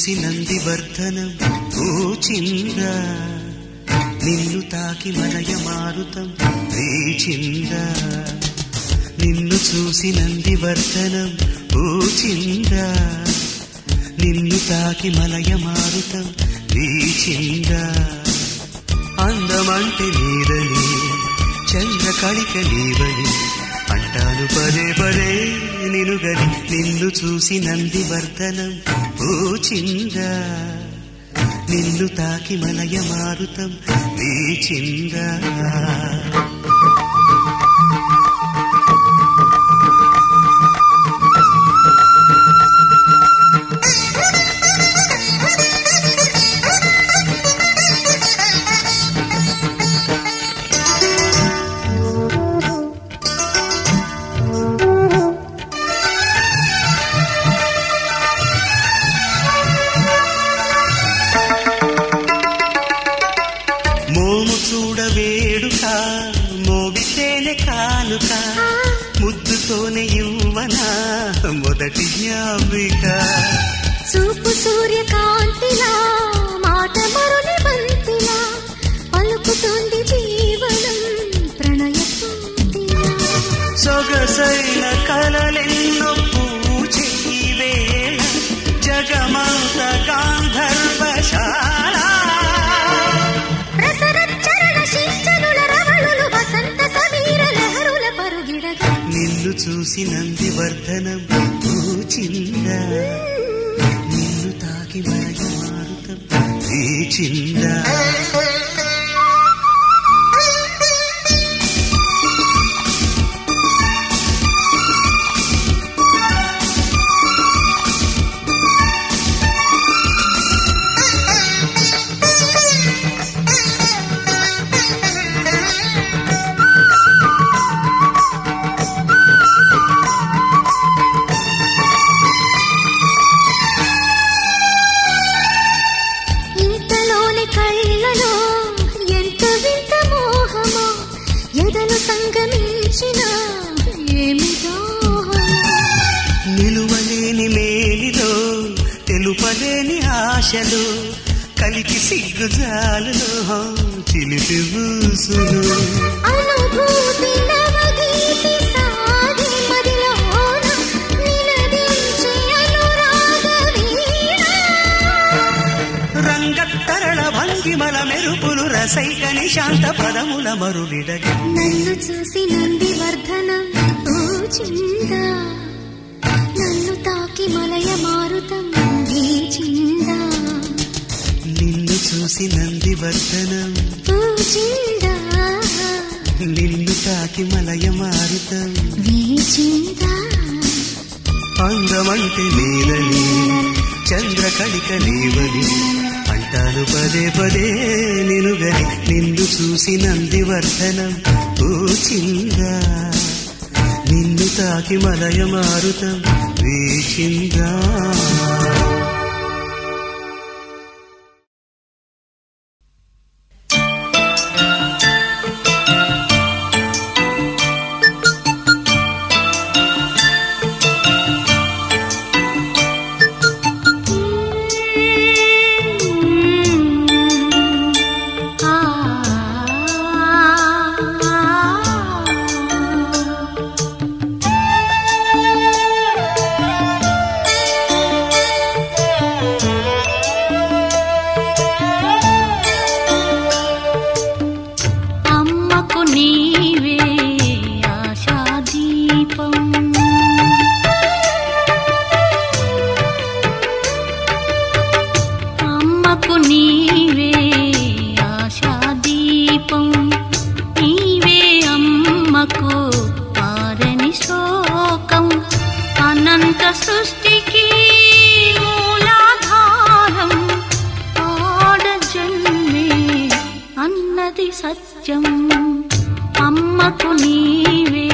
చూసి నందివర్ధనం పూచిందా నిన్ను తాకి మలయ మారుతం రీచిందా నిన్ను చూసి నందివర్ధనం పూచిందా నిన్ను తాకి మలయ మారుతం రీచిందా అందమంటే నీదని చంద్రకళిక నీవని అంటాను పదే పదే నినుగని నిన్ను చూసి నందివర్ధనం పూచిందా నిన్ను తాకి మలయ మారుతం వీచిందా మోము చూడ వేడుక మోగితేనే కానుక ముద్దుతోనే ఇవ్వనా మొదటి జ్ఞాపిక చూపు సూర్యకాంతిలా మాట మరుని బంతిలా పలుకుతుంది జీవనం ప్రణయ పంక్తిలా. సొగసైన కలలెన్నో పూచే వేళ జగమంత గాంధర్వశాల రసరచ్చరణ శించనుల రవళులు వసంత సమీర లహరుల పరుగిడగా నిన్ను చూసి నందివర్ధనం పూచిందా నిన్ను తాకి మలయ మారుతం వీచిందా ఇంతలోని కళ్ళలో ఎంత వింత మోహమో ఎదలు సంగమించిన ఏమి దాహమో నిలువలేని మేలిలో తెలుపలేని ఆశలు కలికి సిగ్గుజాలలో చిలిపి ఊసులు అనుభూతి నవగీతి సాగి మదిలోన నినదించే అనురాగ వీణ. రంగత్తరళ భంగిమల మెరుపులు రసైక నిశాంత పదముల మరులిడగ నన్ను చూసి నందివర్ధనం పూచిందా నన్ను తాకి మలయ మారుతం వీచిందా నిన్ను చూసి నందివర్ధనం పూచిందా నిన్ను తాకి మలయ మారుతం వీచిందా అందమంటే నీలని చంద్రకళిక నీవని అంటాను పదే పదే నినుగని నిన్ను చూసి నందివర్ధనం పూచిందా నిన్ను తాకి మలయ మారుతం వీచిందా అమ్మకు నీవే ఆశాదీపం అమ్మకు నీవే ఆశాదీపం నీవే అమ్మకు ఆరని శోకం అనంత సృష్టికి మూలాధారం ఆడ జన్మే అన్నది సత్యం అమ్మకు నీవే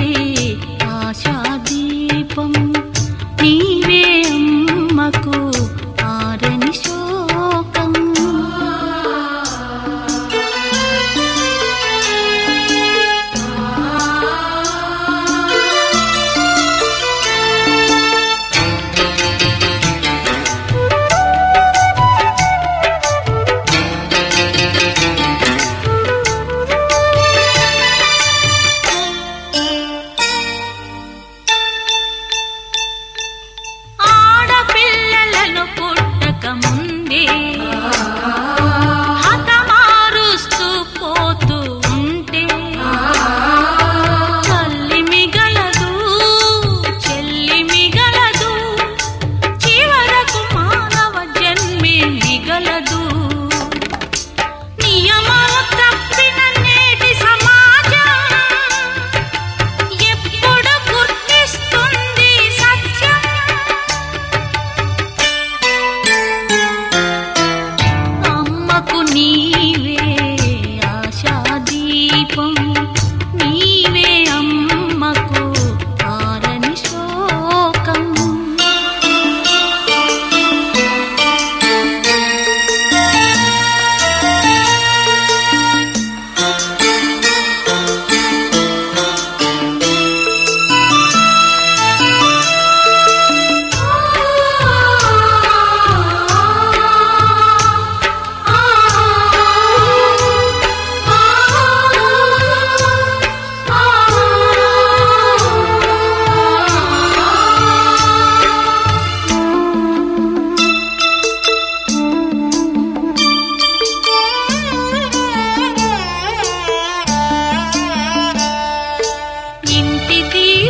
ఆశాదీపం నీవే అమ్మకు ఆరని శోకం ఆ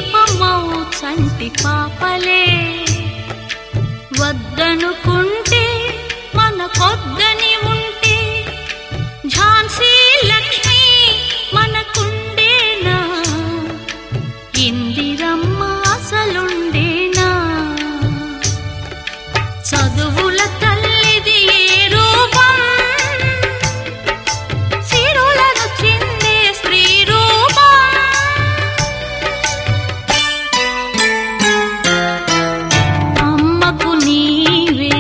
దీపమౌ చంటి పాపలే వద్దనుకుంటే మనకొద్దని ఉంటే ఝాన్సీ లక్ష్మి మనకుండేనా ఇందిరమ్మ అసలుండేనా చదువుల తల్లిది ఏ రూపం సిరులను చిందే స్త్రీ రూపం అమ్మకు నీవే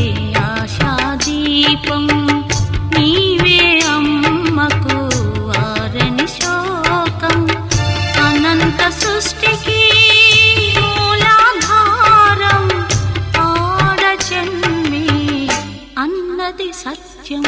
ఆశాదీపం నీవే అమ్మకు ఆరని శోకం అనంత సృష్టికి మూలాధారం ఆడ జన్మే అన్నది సత్యం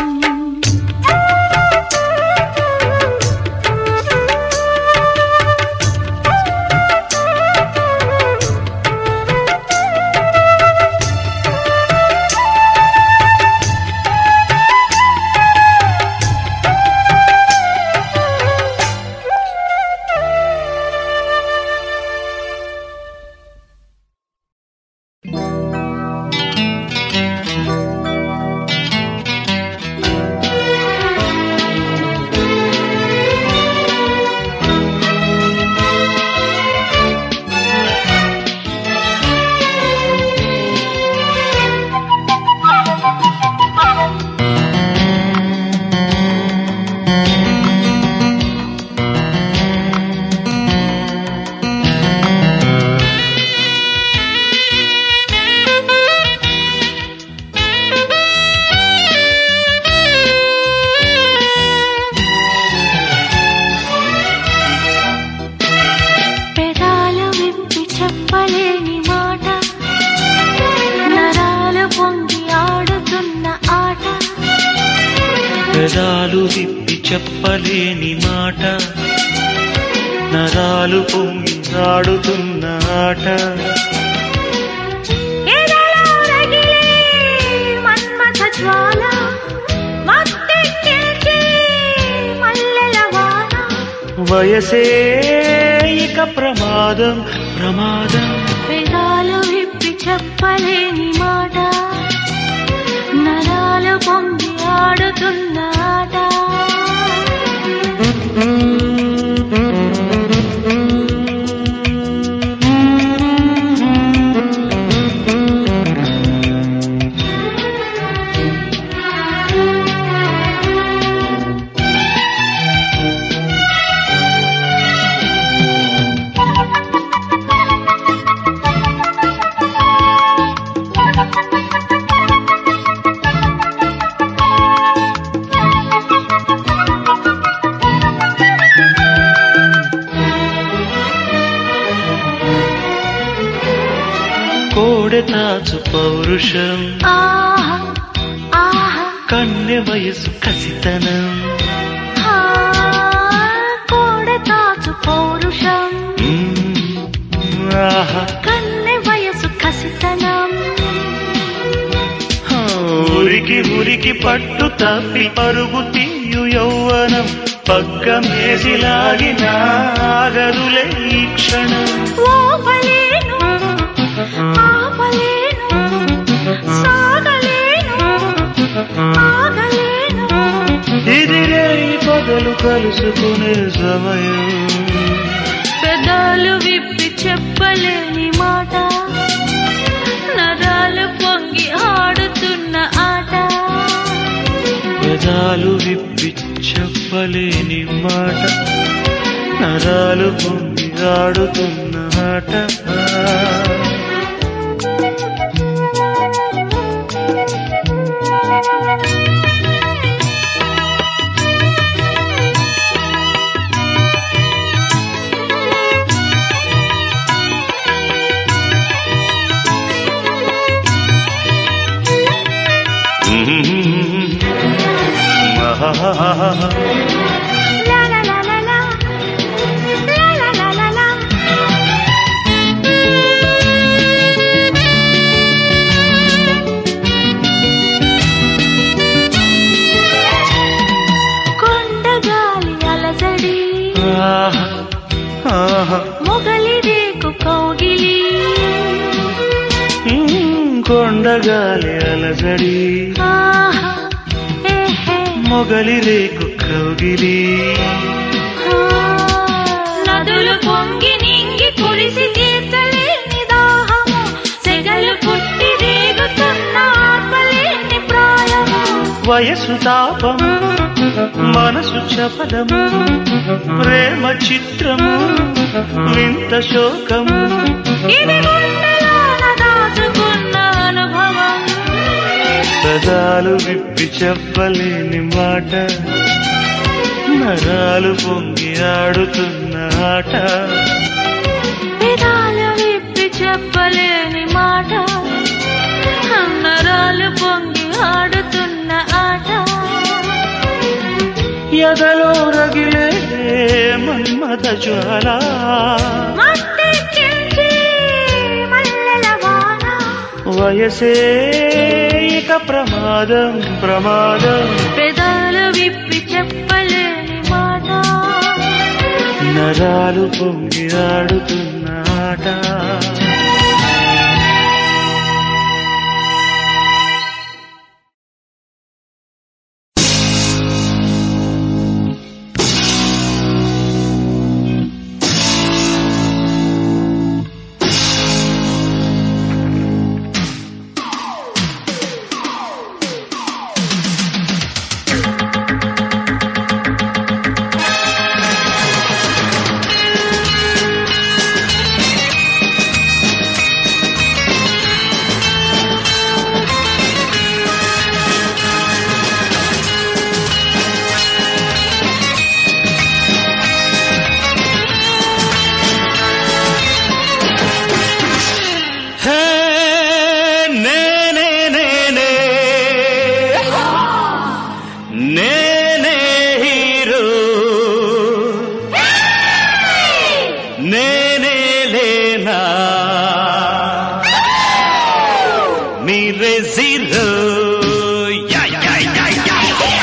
పెదాలు విప్పి చెప్పలేని మాట నరాలు పొంగి ఆడుతున్న ఆట పెదాలు విప్పి చెప్పలేని మాట నరాలు పొంగి ఆడుతున్న ఆట ఎదలో రగిలే మన్మథ జ్వాల మత్తెక్కించే మల్లెల వాన వయసే ఇక ప్రమాదం ప్రమాదం పెదాలు విప్పి చెప్పలేని మాట నరాలు పొంగి ఆడుతున్న ఆట కోడె తాచు పౌరుషం ఆహా ఆహా కన్నె వయసు కసితనం ఆ, కోడె తాచు పౌరుషం మ్మ్. ఆహా కన్నె వయసు కసితనం ఊరికి ఊరికి పట్టు తప్పి పరుగు తీయు యౌవనం పక్కమేసి లాగిన ఆగరులే ఈ క్షణం ఓపలేను ఆపలేను సాగలేను ఆగలేను ఇదిరే ఈ పగలు కలుసుకునే సమయం పెదాలు విప్పి చెప్పలేని మాట నరాలు పొంగి ఆడుతున్న ఆట పెదాలు విప్పి చెప్పలేని మాట నరాలు పొంగి ఆడుతున్న ఆట ఆహాహాహా. లా లా లా లా లా. లా లా లా లా లా. కొండగాలి అలజడి ఆహా, ఆహా. మొగలి రేకు రేకు కౌగిలి మ్మ్, కొండగాలి అలజడి ఆహా, ఏహే, మొగలి రేకు కౌగిలి ఆ. నదులు పొంగి నింగి కురిసి తీర్చలేని దాహము సెగలు పుట్టి రేగుతున్న ఆపలేని ప్రాయము వయసు తాపం మనసు చపలము ప్రేమ చిత్రము వింత శోకము ఇది గుండెలోన దాచుకున్న అనుభవం పదాలు విప్పి చెప్పలేని మాట నరాలు పొంగి ఆడుతున్న ఆట పెదాలు విప్పి చెప్పలేని మాట నరాలు పొంగి ఆడుతున్న ఆట ఎదలో రగిలే మన్మథ జ్వాల మత్తెక్కించి మల్లెల వాన వయసే ఇక ప్రమాదం ప్రమాదం పెదాలు విప్పి చెప్పలేని మాట నరాలు పొంగి ఆడుతున్న ఆట హే, నేనే నేనే నేనే హీరో నేనే లేనా మీరే zero yeah yeah yeah yeah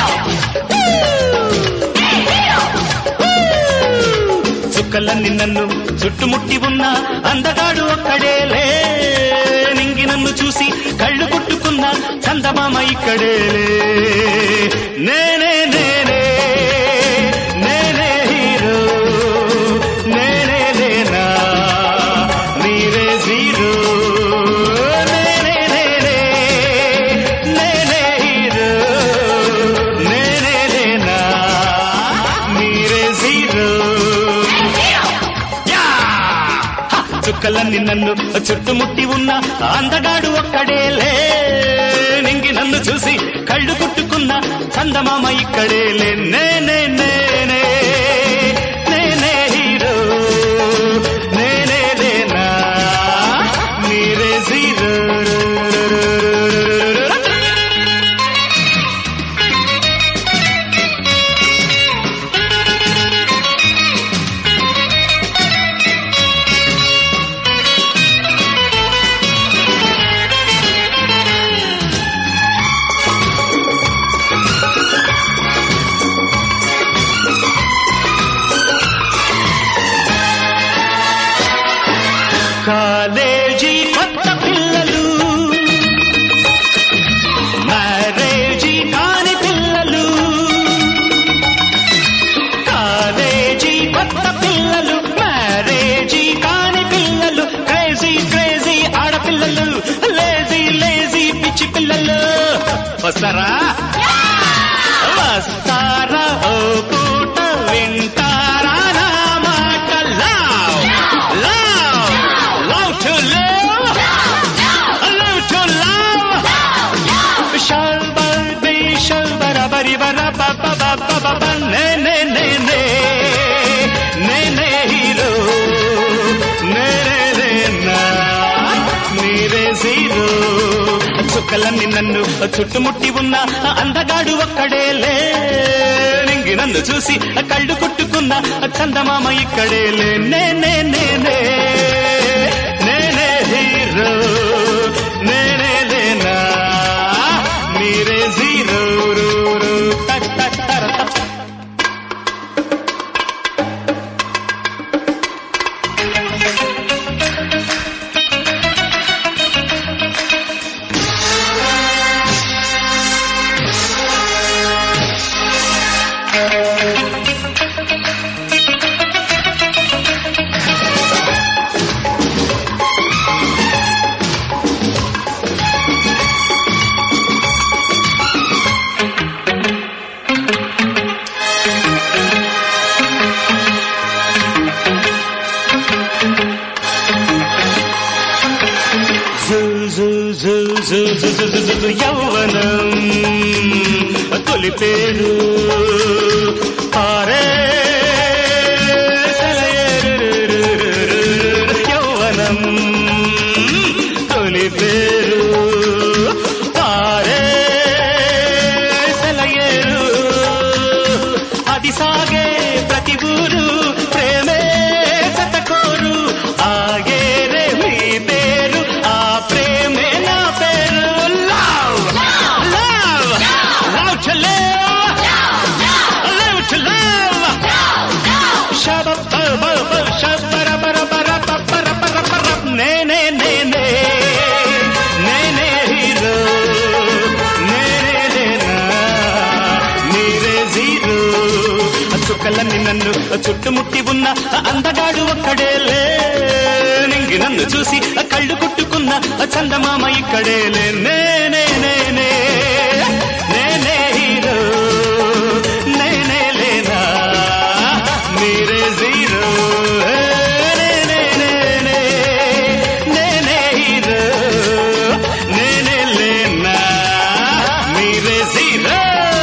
చుక్కలన్నీ నన్ను చుట్టుముట్టి ఉన్న అందగాడు ఒక్కడేలే నింగి నన్ను చూసి కళ్ళు పుట్టుకున్న చందమామ ఇక్కడేలే నేనే నేనే నేనే హీరో నేనే లేనా మీరే జీరో నేనే నేనే నేనే హీరో నేనే లేనా మీరే జీరో యా! హ! చుక్కలన్నీ నన్ను చుట్టుముట్టి ఉన్న అందగాడు ఒక్కడేలే నింగి నన్ను చూసి కళ్ళు కుట్టుకున్న చందమామ ఇక్కడేలే నేనే నేనే నేనే హీరో నేనే లేనా మీరే జీరో కాలేజీ కొత్త పిల్లలు మ్యారేజీ కాని పిల్లలు కాలేజీ కొత్త పిల్లలు మ్యారేజీ కాని పిల్లలు క్రేజీ క్రేజీ ఆడపిల్లలు లేజీ లేజీ పిచ్చి పిల్లలు వస్తారా వస్తారా ఓ పూట వింటారా నా మాట love love love to love love to love షల్బర్ బి షల్బర బరి బర బ బ బ బ బ బ నే నే నే నే నే నే హీరో నే నే నే నా మీరే జీరో చుక్కలన్నీ నన్ను చుట్టుముట్టి ఉన్న అందగాడు ఒక్కడేలే నింగి నన్ను చూసి కళ్ళు కుట్టుకున్న చందమామ ఇక్కడేలే నే నే నే నే నేనే హీరో నేనే లేనా మీరే జీరో రో రో టక్ టక్ టర టక్. జు జు జు జు జు జు జు జు జు యౌవనం తొలి పేరు పారే యౌవనం తొలి పేరు పారే సెలయేరు అది సాగే ప్రతి ఊరు ప్రేమే జతకోరు ఆగేరే మీ పేరు ఆ ప్రేమే నా పేరు love love love to live live to love షబ బ బ బ షబర బర బర బ బర బర బర నేనే నేనే నేనే హీరో నేనే నేనా నీరే జీరో చుక్కలన్నీ నన్ను చుట్టుముట్టి ఉన్న అందగాడు ఒక్కడేలే నింగి నన్ను చూసి కళ్ళు కుట్టుకున్న చందమామ ఇక్కడేలే నేనే నేనే నేనే హీరో నేనే లేనా మీరే జీరో నేనే నేనే నేనే హీరో నేనే లేనా మీరే జీరో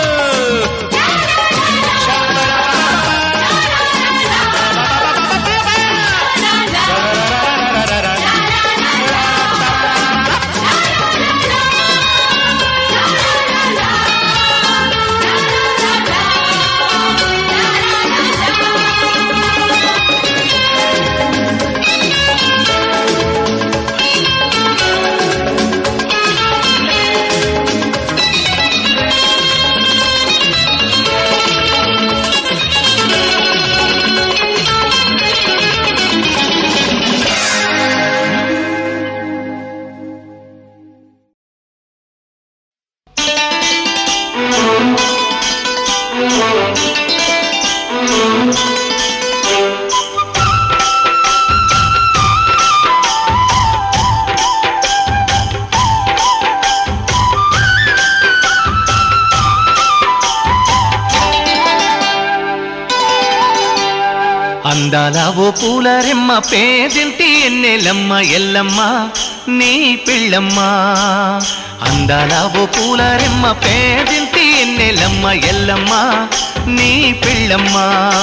అందాల ఓ పూలరెమ్మ పేదింటి ఎన్నెలమ్మ ఎల్లమ్మ నీ పిళ్ళమ్మ అందాల ఓ పూలరెమ్మ పేదింటి ఎన్నెలమ్మ ఎల్లమ్మ నీ పిళ్ళమ్మ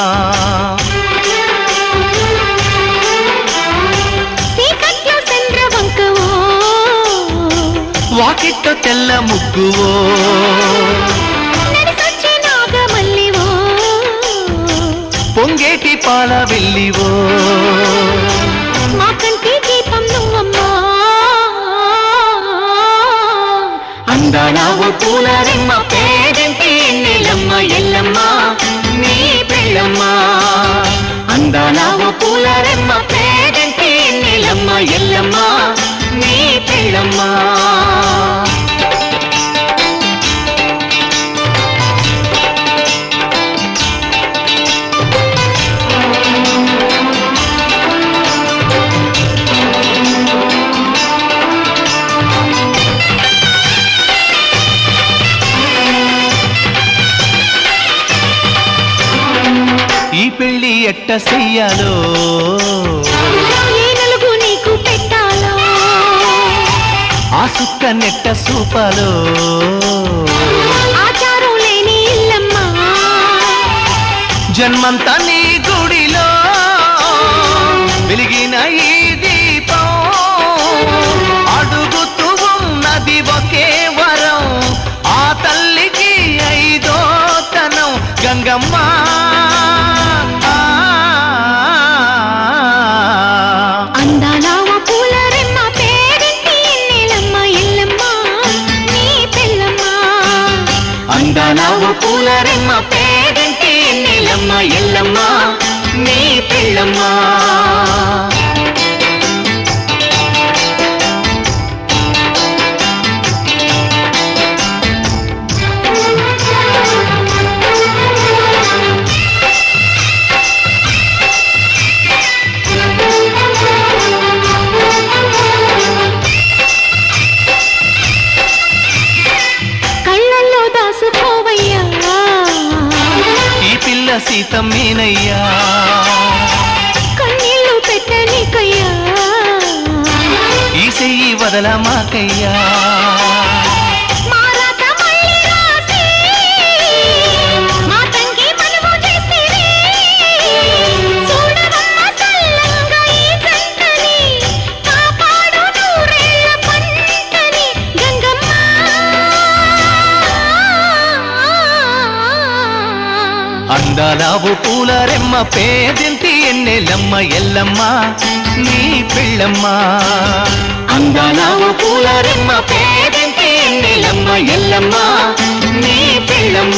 చీకట్లో చంద్రవంకవో వాకిట్ట తెల్ల ముగ్గువో నడిసొచ్చే నాగమల్లివో పొంగేటి పాల వెళ్ళివో మా కంటి దీపం నువ్వమ్మా అందాల ఓ పూలరెమ్మ పేదింటి ఎన్నెలమ్మ ఎల్లమ్మ నీ పిళ్ళమ్మ అందాల ఓ పూలరెమ్మ పేదింటి ఎన్నెలమ్మ ఎల్లమ్మ నీ పిళ్ళమ్మ ఈ పెళ్లి ఎట్ట చెయ్యాలో ఏ నలుగు నీకు పెట్టాలో ఆ సుక్క నెట్ట సూపాలో ఆచారం లేని ఇల్లమ్మా జన్మంతా నీ గుడిలో వెలిగిన ఈ దీపం అడుగుతూ ఉన్నది ఒకే వరం ఆ తల్లికి ఐదో తనం గంగమ్మ అందాల ఓ పూల రెమ్మ పేరింటి ఎన్నెలమ్మ ఎల్లమ్మ నీ పిల్లమ్మ అందాల ఓ పూలరెమ్మ పేదంటి నీలమ్మ ఎల్లమ్మ నీ పిల్లమ్మ కళ్ళల్లో దాసుకోవయ్యా ఈ పిల్ల సీతమ్మేనయ్యా కన్నీళ్లు పెట్టనికయ్యా కదలమాకయ్యా మారాత మళ్ళీ రాసి మా తంగి మనము చేసిరి చూడవమ్మ చల్లంగా ఈ జంటని కాపాడు నూరేళ్ల పంటని గంగమ్మ అందాలావు పూల రెమ్మ పేదింటి ఎన్నెలమ్మ ఎల్లమ్మ నీ పిల్లమ్మ అందాలావు పూల రెమ్మ పేదింటి ఎన్నెలమ్మ ఎల్లమ్మ నీ పిల్లమ్మ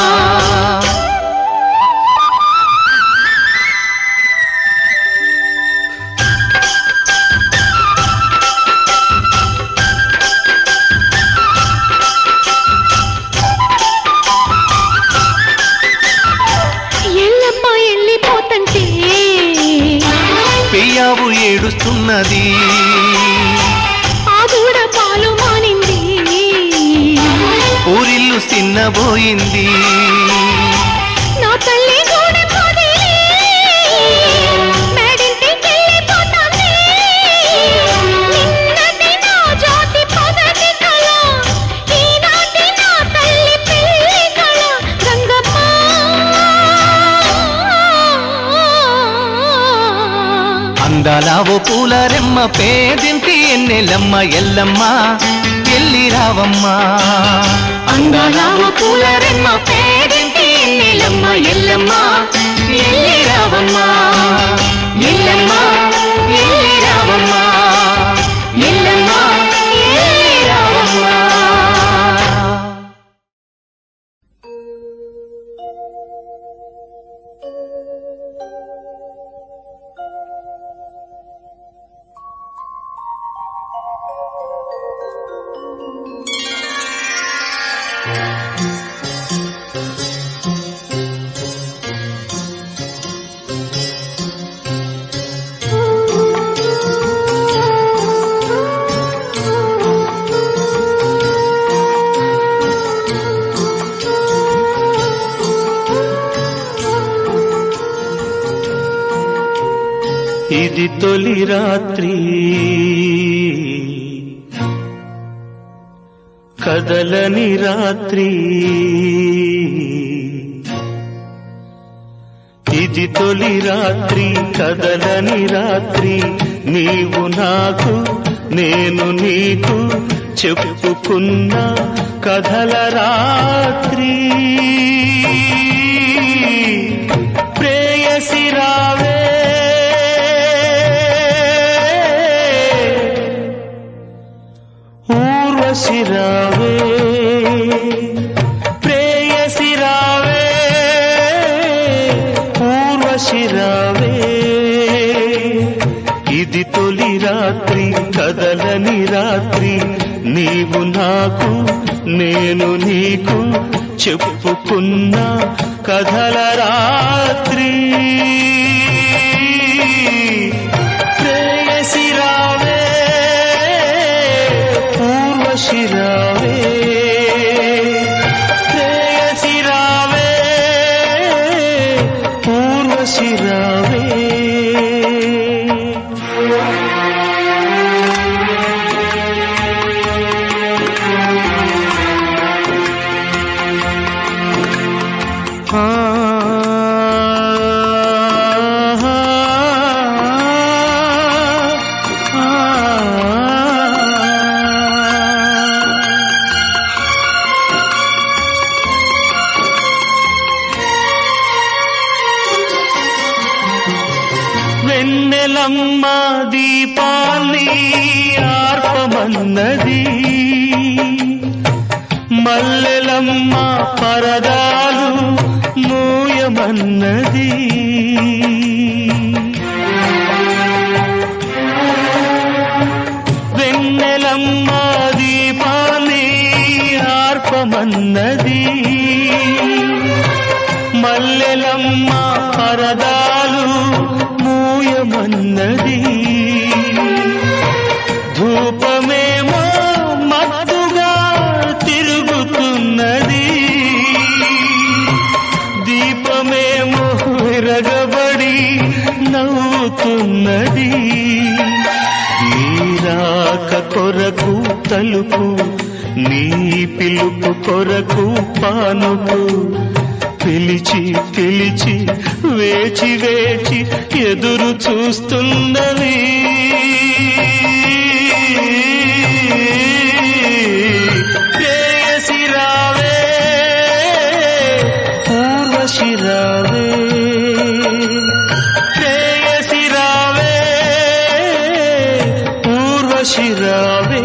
ఎల్లమ్మ వెళ్ళిపోతంటే పెయ్యావు ఏడుస్తున్నది ఆ దూడ పాలు మానింది ఊరిల్లు చిన్నబోయింది నా తల్లి గూడె పొదిలి మేడింటికెళ్ళిపోతాంది నిన్నటి నా జ్యోతి పొదటి కళ ఈనాటి నా తల్లి పెళ్లి కళ గంగమ్మ అందాలావు పూల రెమ్మ పేదింటి ఎన్నెలమ్మ ఎల్లమ్మ ఎల్లి రావమ్మ అందాలావు పూల రెమ్మ పేదింటి ఎన్నెలమ్మ ఎల్లమ్మ ఎల్లి రావమ్మ ఎల్లమ్మ ఎల్లి రావమ్మ ఎల్లమ్మ ఎల్లి రావమ్మ ఇది తొలి రాత్రి కదలని రాత్రి ఇది తొలి రాత్రి కదలని రాత్రి నీవు నాకు నేను నీకు చెప్పుకున్న కథల రాత్రి ప్రేయసి రావే ఊర్వశి రావే ప్రేయసి రావే ఊర్వశి రావే ఇది తొలి రాత్రి కదలని రాత్రి నీవు నాకు నేను నీకు చెప్పుకున్న కథల రాత్రి ప్రేయసి రావే పూర్వశి రావే ప్రేయసి రావే పూర్వశి రావే వెన్నెలమ్మ దీపాలి ఆర్పమన్నది మల్లెలమ్మ పరదాలు మూయమన్నది వెన్నెలమ్మ దీపాలి ఆర్పమన్నది మల్లెలమ్మ పరదాలు మూయమన్నది ధూపమేమో మత్తుగా తిరుగుతున్నది దీపమేమో విరగబడి నవ్వుతున్నది నీరాక కొరకు తలుపు నీ పిలుపు కొరకు పానుపు పిలిచి పిలిచి వేచి వేచి ఎదురు చూస్తున్నవి ప్రేయసి రావే ఊర్వశి రావే ప్రేయసి రావే ఊర్వశి రావే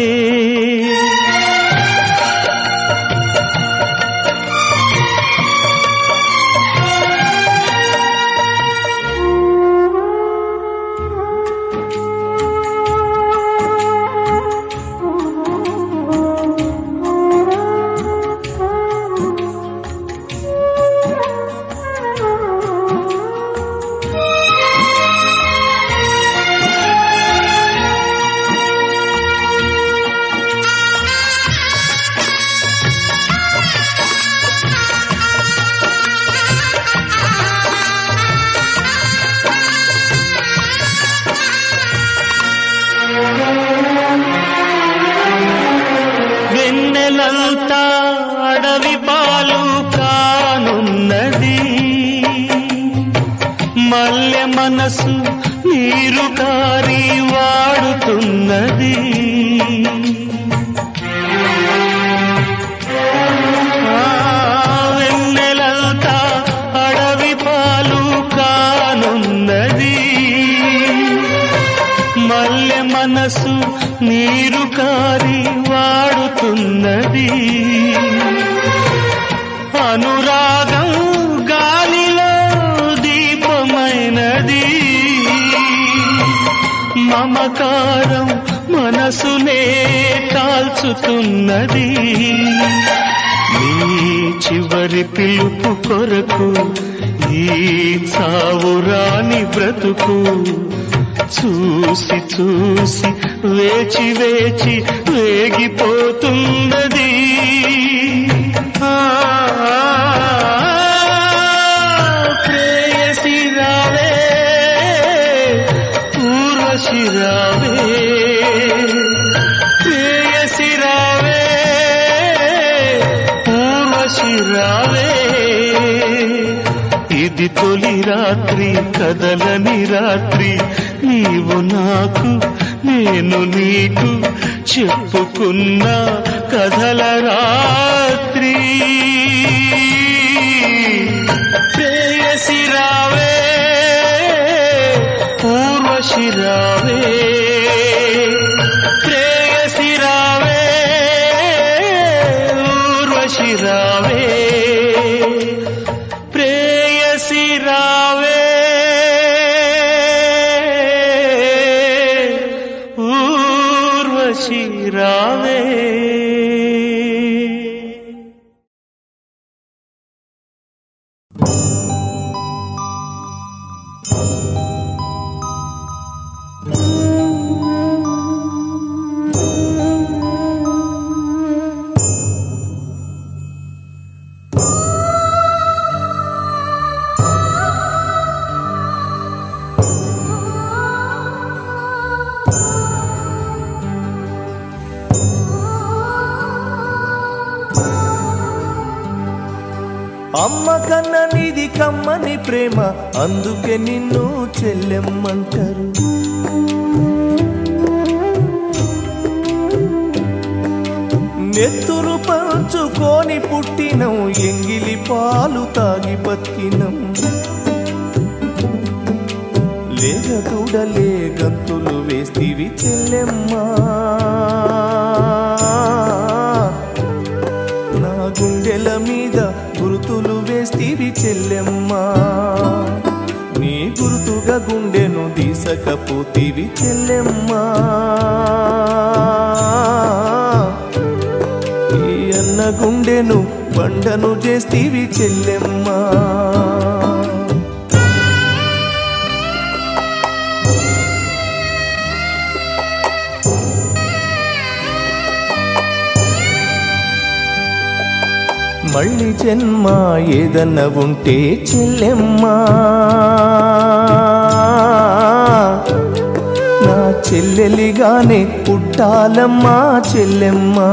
వెన్నెలంతా అడవి పాలు కానున్నది మల్లె మనసు నీరు కారి వాడుతున్నది ఆ, వెన్నెలంతా అడవి పాలు కానున్నది మల్లె మనసు నీరు కారి వాడుతున్నది అనురాగం గాలిలో దీపమైనది మమకారం మనసునే కాల్చుతున్నది నీ చివరి పిలుపు కొరకు ఈ చావురాని బ్రతుకు చూసి చూసి వేచి వేచి వేగిపోతున్నది ఆ, ప్రేయసి రావే ఊర్వశి రావే ప్రేయసి రావే ఊర్వశి రావే ఇది తొలి రాత్రి కదలని రాత్రి నీవు నాకు నేను నీకు చెప్పుకున్న కథల రాత్రి ప్రేయసి రావే ఊర్వశి రావే ప్రేయసి రావే ఊర్వశి రావే ప్రేయసి రావే ఊర్వశి రావే అమ్మ కన్న నీది కమ్మని ప్రేమ అందుకే నిన్ను చెల్లెమ్మంటారు నెత్తురు పంచుకొని పుట్టినం ఎంగిలి పాలు తాగి బతికినం లేగ దూడలే గంతులు వేస్తివి చెల్లెమ్మా నా గుండెల మీద గురుతులు వేస్తివి చెల్లెమ్మా నీ గుర్తుగా గుండెను దీసకపోతివి చెల్లెమ్మా ఈ అన్న గుండెను బండను చేస్తీవి చెల్లెమ్మా మళ్ళీ జన్మ ఏదన్న ఉంటే చెల్లెమ్మా నా నా చెల్లెలిగానే పుట్టాలమ్మా చెల్లెమ్మా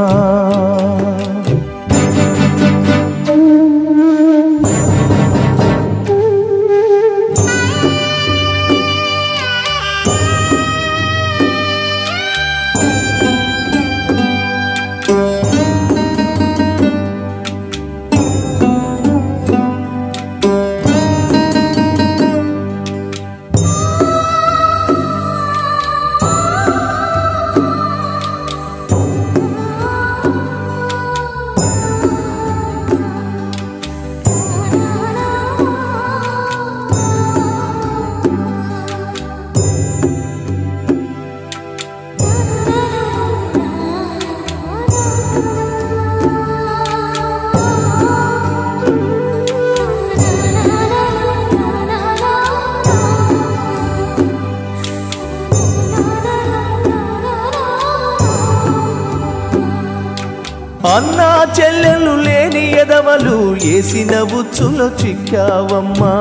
అన్నా చెల్లెలు లేని ఎదవలు ఏసిన ఉచ్చులో చిక్కావమ్మా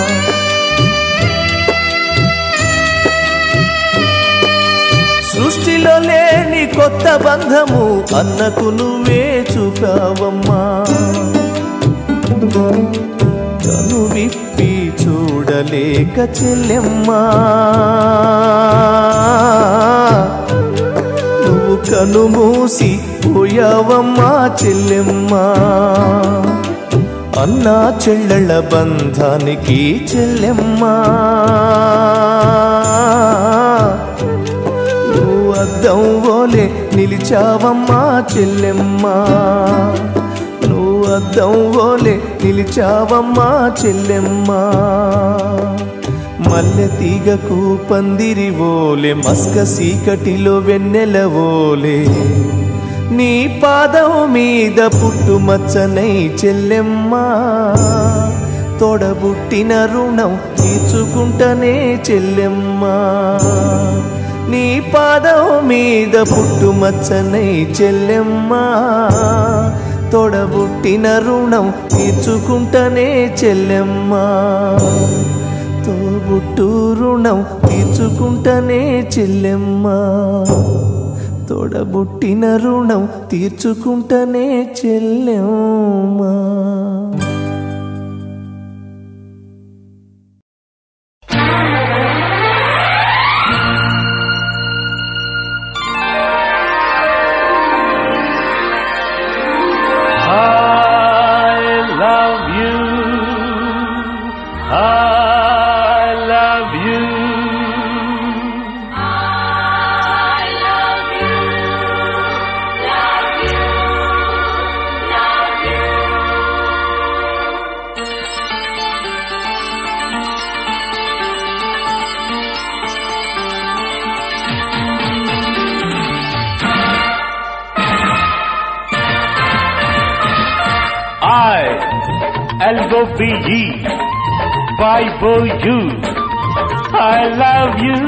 సృష్టిలో లేని కొత్త బంధము అన్నకు నువ్వే చూపావమ్మా కను విప్పి చూడలేక చెల్లెమ్మా నువ్వు కను మూసి పోయావమ్మా చెల్లెమ్మా అన్నా చెల్లెళ్ళ బంధానికి చెల్లెమ్మా నువ్వు అద్దం ఓలే నిలిచావమ్మా చెల్లెమ్మా నువ్వు అద్దం ఓలే నిలిచావమ్మా చెల్లెమ్మా మల్లె తీగకు పందిరి ఓలే మస్క సీకటిలో వెన్నెల ఓలే నీ పాదం మీద పుట్టుమచ్చనై చెల్లెమ్మా తోడబుట్టిన రుణం తీర్చుకుంటనే చెల్లెమ్మా నీ పాదం మీద పుట్టుమచ్చనై చెల్లెమ్మా తోడబుట్టిన రుణం తీర్చుకుంటనే చెల్లెమ్మా తోబుట్టు రుణం తీర్చుకుంటనే చెల్లెమ్మా తోడబుట్టిన రుణం తీర్చుకుంటనే చెల్లెమ్మా I love you. I love you. I, L-O-V-E, Bible you. I love you.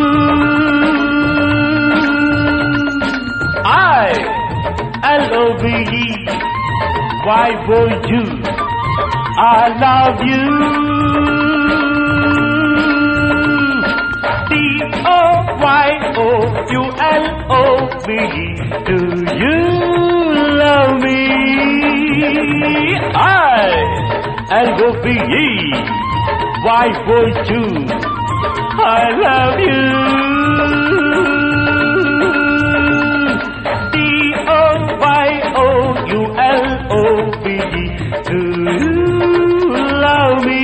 I, L-O-V-E, Bible you. I love you. D-O-Y-O-U-L-O-V-E, do you love me? I, L-O-V-E, why would you? I love you. D-O-Y-O-U-L-O-V-E, do you love me?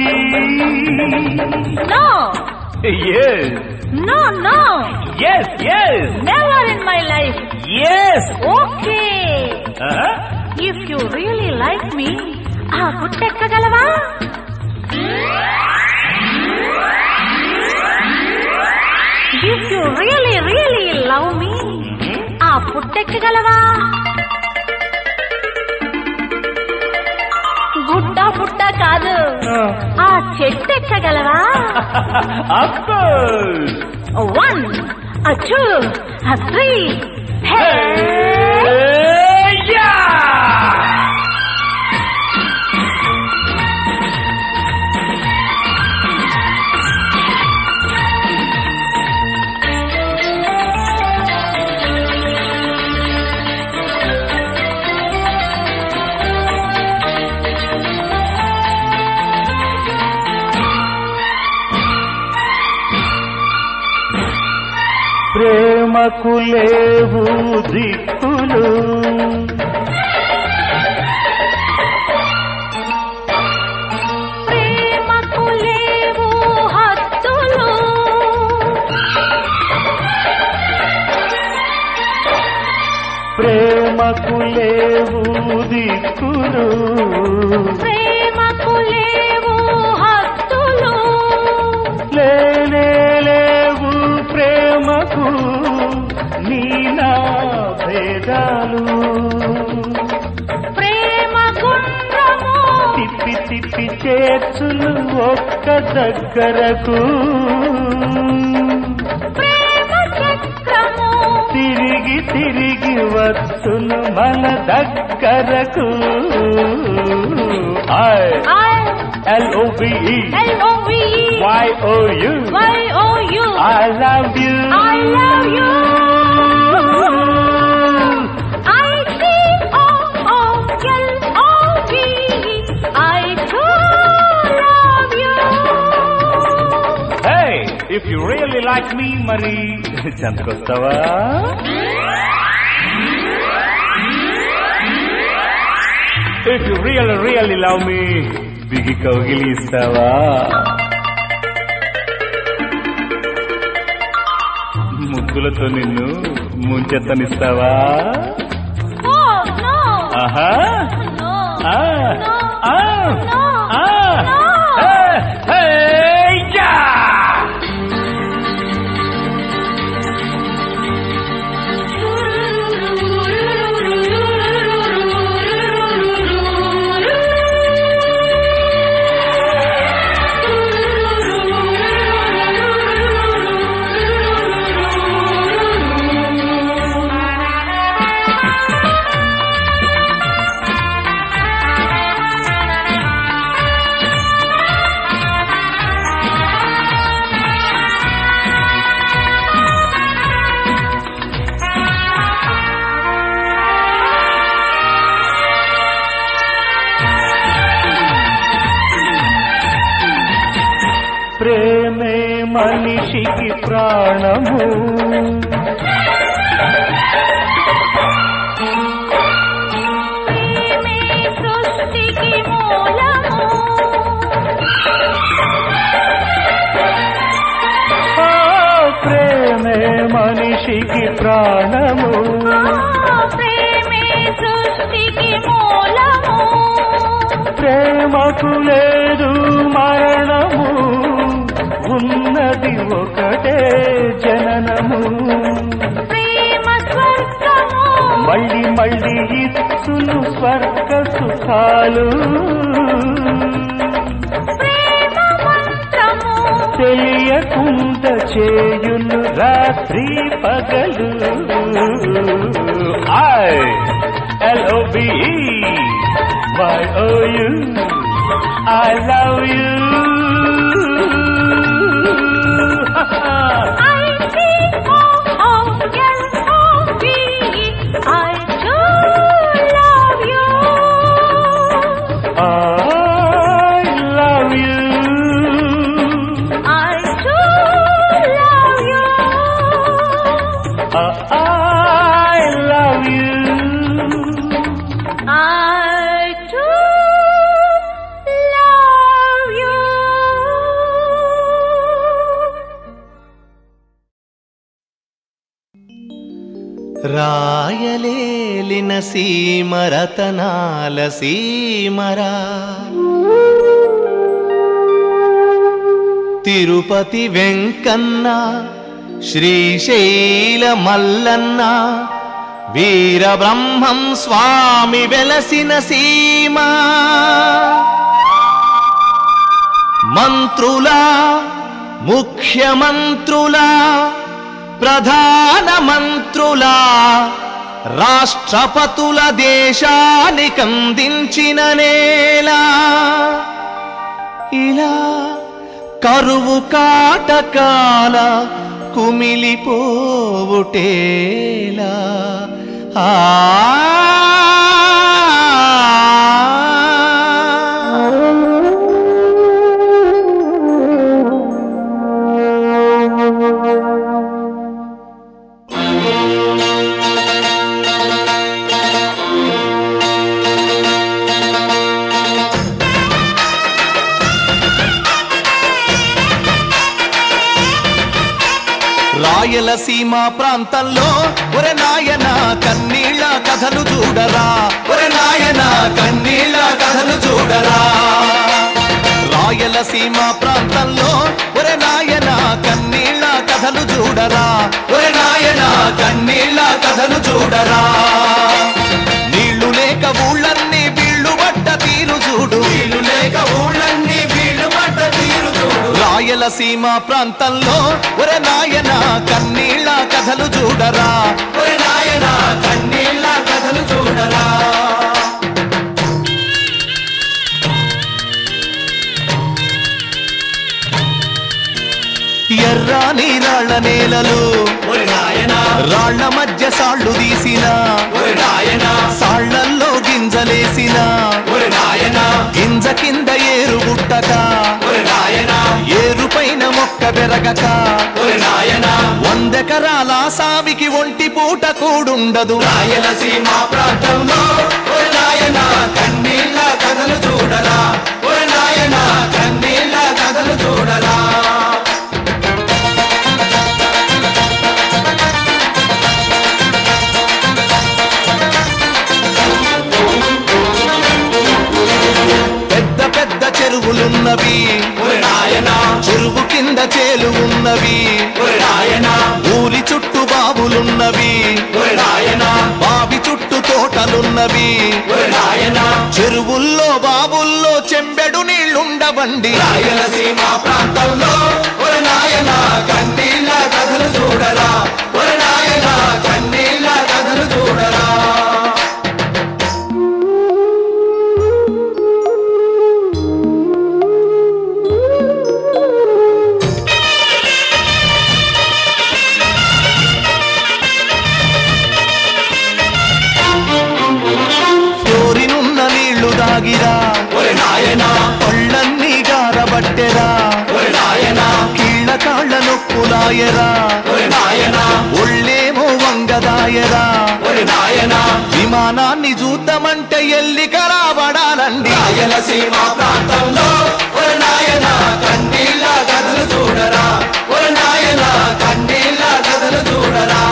No, Yes, no, no. yes, yes, Never in my life. yes. Okay. Huh? If you really like me, ఆ గుట్టెక్కగలవా If you really, really love me, ఆ పుట్టెక్కగలవా గుడ్డ పుట్ట కాదు ఆ చెట్టు ఎక్కగలవా of course. One a two a three hey Hey, yeah! ప్రేమకు లేవు దిక్కులు ప్రేమకు లేవు హద్దులు ప్రేమకు లేవు దిక్కులు ప్రేమకు లేవు హద్దులు లేనే లేవు ప్రేమకు నీనా భేదాలు ప్రేమ గుండ్రము తిప్పి తిప్పి చేర్చులు ఒక్క దగ్గరకు ప్రేమ చక్రము తిరిగి తిరిగి వచ్చును మన దగ్గరకు I I L O V E L O V E Y O U Y O U I love you I love you I C O O L O V E I too love you Hey, if you really like me, మరి చందుకొస్తావా If you really, really love me, బిగి కౌగిలి ఇస్తావా ముద్దులతో నిన్ను ముంచెత్తనిస్తావా Oh no ఆహా no ఆ, no ఆ, no ఆ, no హే, హే, యా! ప్రేమే మనిషికి ప్రాణము ప్రేమే సృష్టికి మూలము ఆ, ప్రేమే మనిషికి ప్రాణము ప్రేమే సృష్టికి మూలము ప్రేమకు లేదు మరణము ఉన్నది ఒకటే జననము ప్రేమ స్వర్గము మళ్ళీ మళ్ళీ ఇచ్చును స్వర్గ సుఖాలు ప్రేమ మంత్రము తెలియకుండా చేయును రాత్రి పగలు I L O V Y O U I love you I C O O L O V E I do love you I love you I do love you I love you I do love you రాయలేలిన సీమరతనాల సీమరా తిరుపతి వెంకన్న శ్రీశైల మల్లన్న వీరబ్రహ్మం స్వామి వెలసిన సీమ మంత్రులా ముఖ్యమంత్రులా ప్రధాన మంత్రులా రాష్ట్రపతుల దేశానికందించిన నేల ఇలా కరువు కాటకాల కుమిలిపోవుటేలా ఆ రాయలసీమ ప్రాంతంలో ఒరే నాయన కన్నీళ్ళ కథలు చూడరా ఒరే నాయన కన్నీళ్ళ కథలు చూడరా రాయలసీమ ప్రాంతంలో ఒరే నాయన కన్నీళ్ళ కథలు చూడరా ఒరే నాయన కన్నీళ్ళ కథలు చూడరా నీళ్లు లేక ఊళ్ళన్నీ బీళ్లు పడ్డ తీరు చూడు నీళ్లు లేక ఊళ్ళన్నీ బీళ్లు పడ్డ తీరు చూడు రాయలసీమ ప్రాంతంలో ఒరే నాయన కన్నీళ్ళ కథలు చూడరా ఒరే నాయన కన్నీళ్ళ కథలు చూడరా ఎర్రాని రాళ్ల నేలలు రాళ్ల మధ్య సాళ్ళు తీసిన సాళ్లల్లో గింజలేసిన గింజ కింద ఏరు గుట్టక ఏరు పైన మొక్క బెరగక వందెకరాల సామికి ఒంటి పూట కూడుండదు రాయలసీమ ప్రాంతంలో ఓ నాయన కన్నీళ్ళ కథలు చూడరా ఓ నాయన కన్నీళ్ళ కథలు చూడరా పెద్ద పెద్ద చెరువులున్నవి ఓ నాయన చెరువు కింద చేలు ఉన్నవి ఓ నాయన ఊరి చుట్టూ బావులున్నవి ఓ నాయన బావి చుట్టూ తోటలున్నవి ఓ నాయన చెరువుల్లో బావుల్లో చెంబెడు నీళ్లుండవండి రాయలసీమ ప్రాంతంలో ఓ నాయన కన్నీళ్ళ కథలు చూడరా ఓ నాయన కన్నీళ్ళ కథలు చూడరా ఫ్లోరినున్న నీళ్లు దాగిరా ఓ నాయన పళ్ళన్నీ గారబట్టెరా ఓ నాయన కీళ్ళ కాళ్ళ నొప్పులాయరా ఓ నాయన ఒళ్ళేమో వంగదాయరా ఓ నాయన విమానాన్ని చూద్దామంటే ఎల్లి కరాబడాలండి రాయలసీమ ప్రాంతంలో ఓ నాయన కన్నీళ్ళ కథలు చూడరా ఓ నాయన కన్నీళ్ళ కథలు చూడరా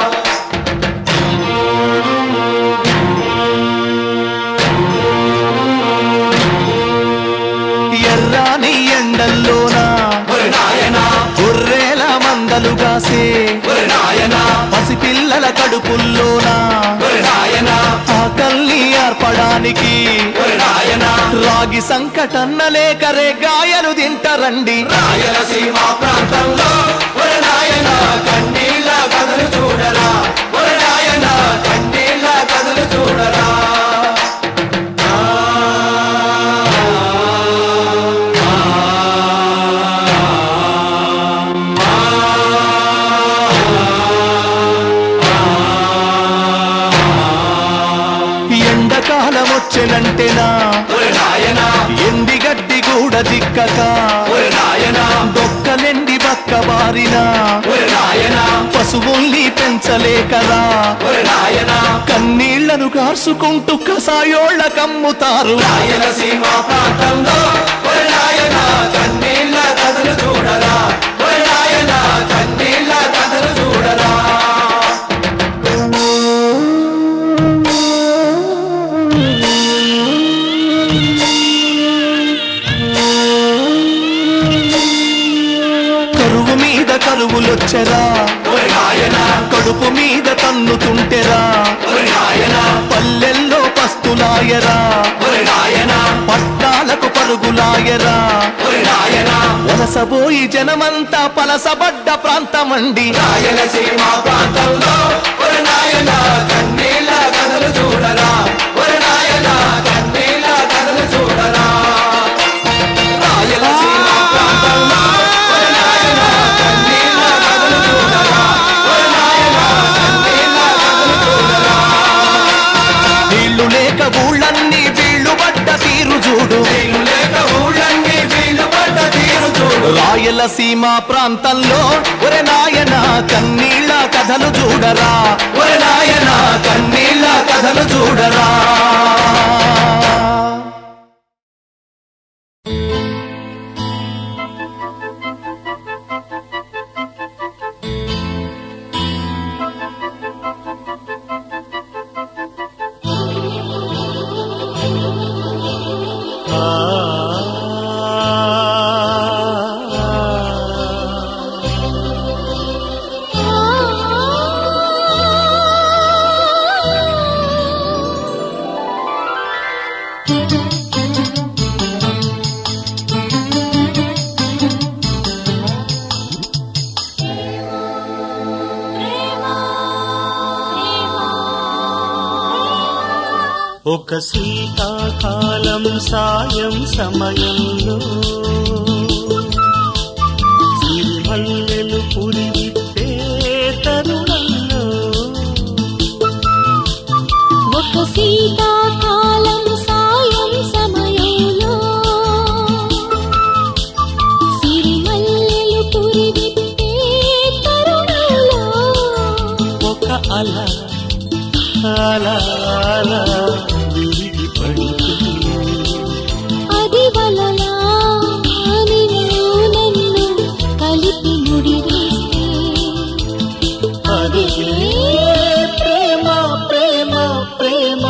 ఎర్రాని ఎండల్లోన ఓ నాయన గొర్రెల మందలు కాసే ఓ నాయన పసిపిల్లల కడుపుల్లోన ఓ నాయన ఆకల్ని ఏర్పడానికి ఓ నాయన రాగి సంకటన్న లేకరే గాయలు తింటారండి రాయలసీమ ప్రాంతంలో ఓ నాయన కన్నీళ్ళ కథలు చూడరా ఓ నాయన కన్నీళ్ళ కథలు చూడరా ఎండకాలం వచ్చెనంటేనా ఓ నాయన ఎండిగడ్డి కూడా దిక్కక ఓ నాయన దొక్కలెండి బక్క బారిన ఓ నాయన పశువుల్ని పెంచలేకరా ఓ నాయన కన్నీళ్లను కార్చుకుంటూ కసాయోళ్ళ కమ్ముతారు రాయలసీమ ప్రాంతంలో ఓ నాయన కన్నీళ్ళ కథలు చూడరా ఓ నాయన కన్నీళ్ళ కథలు చూడరా కరువు మీద కరువులొచ్చెరా ఓ నాయన కడుపు మీద తన్నుతుంటెరా ఓ నాయన పల్లెల్లో పస్తులాయరా ఓ నాయన పట్టాలకు పరుగులాయరా ఓ నాయన వలసబోయి జనమంతా పలసబడ్డ ప్రాంతమండి రాయలసీమ ప్రాంతంలో ఓ నాయన కన్నీళ్ళ కథలు చూడరా ఓ నాయన కన్నీళ్ళ కథలు చూడరా రాయలసీమ ప్రాంతంలో ఓ నాయన కన్నీళ్ళ కథలు చూడరా ఓ నాయన కన్నీళ్ళ కథలు చూడరా నీళ్లు లేక ఊళ్ళన్నీ వీళ్ళు పడ్డ తీరు చూడు నీళ్ళు లేక ఊళ్ళన్నీ వీళ్ళు పడ్డ తీరు చూడు రాయలసీమ ప్రాంతంలో ఒరే నాయన కన్నీళ్ళ కథలు చూడరా ఒరే నాయన కన్నీళ్ళ కథలు చూడరా ఒక శీతాకాలం సాయం సమయంలో సిరిమల్లెలు పురివిప్పే తరుణంలో ఒక శీతాకాలం సాయం సమయంలో సిరిమల్లెలు పురివిప్పే తరుణంలో ఒక అల అల అల విరిగి పడుతుంది అది వలలా నిన్ను నన్ను కలిపి ముడివేస్తే అదే ప్రేమ ప్రేమ ప్రేమ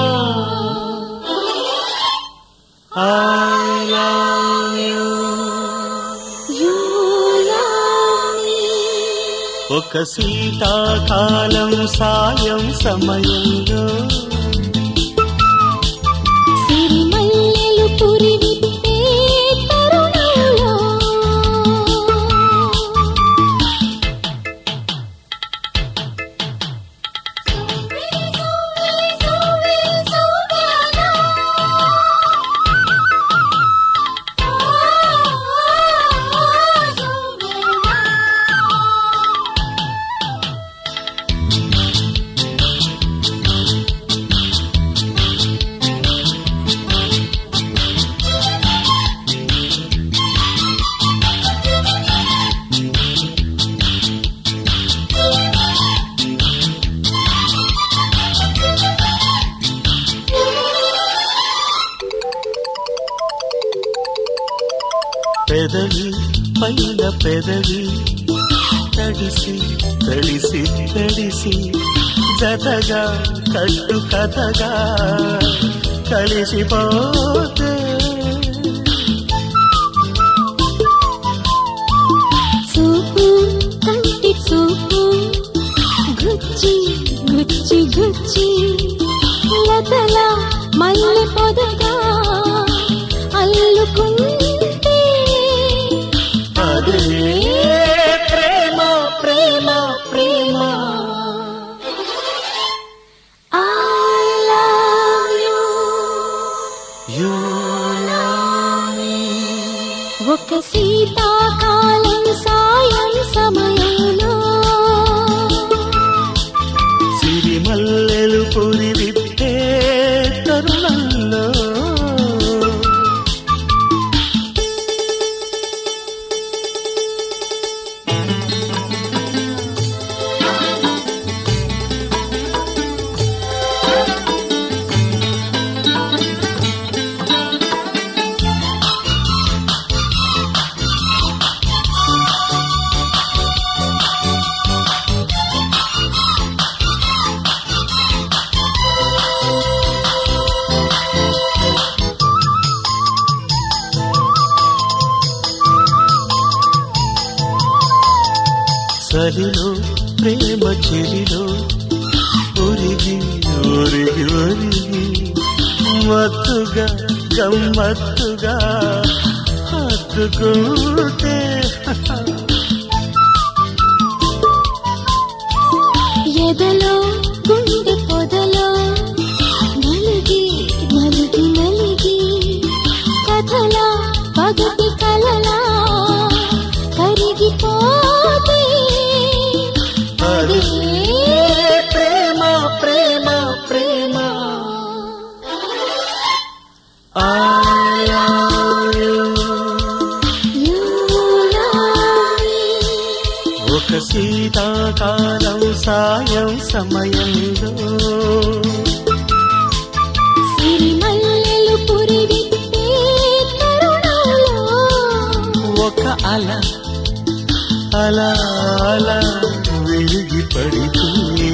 I love you. You love me. ఒక శీతాకాలం సాయం సమయంలో సిరిమల్లెలు పురివిప్పే తరుణంలో పెదవి పైన పెదవి తడిసి తడిసి తడిసి జతగా కట్టు కథగా కలిసిపోతే చూపు కంటి చూపు గుచ్చి గుచ్చి గుచ్చి లతల మల్లె పొదగా అల్లుకుంటే అదే ప్రేమ ప్రేమ ప్రేమ I love you. You love me. ఒక శీతాకాలం సాయం సమయంలో సిరిమల్లెలు పురి విప్పే తరుణంలో సరిలో ప్రేమ చెరిలో ఒరిగి ఒరిగి ఒరిగి మత్తుగా గమ్మత్తుగా హత్తుకుంటే ఎదలో గుండె పొదలో నలిగి నలిగి నలిగి కథలా పగటి కలలా కరిగిపోతే అదే ప్రేమ ప్రేమ ప్రేమ I love you. You love me. ఒక శీతాకాలం సాయం సమయంలో సిరిమల్లెలు పురివిప్పే తరుణంలో ఒక అల అల అల విరిగి పడితే